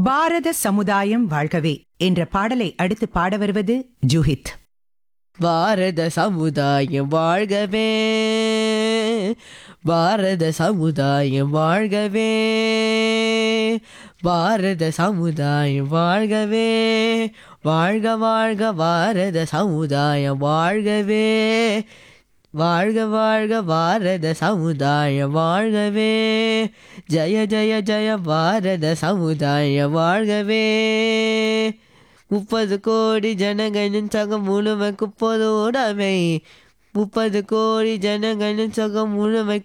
பாரத சமுதாயம் வாழ்கவே என்ற பாடலை அடுத்து பாட வருவது ஜூஹித் பாரத சமுதாயம் வாழ்கவே பாரத சமுதாயம் வாழ்கவே பாரத சமுதாயம் வாழ்கவே வாழ்க வாழ்க பாரத சமுதாயம் வாழ்கவே வாழ்க வாழ்க பாரத சமுதாயம் வாழ்கவே ஜய ஜய ஜய பாரத சமுதாயம் வாழ்கவே முப்பது கோடி ஜனங்களின் சகம் முழுமை குப்பதோடமை முப்பது கோடி ஜனங்களின் சகம் முழுமை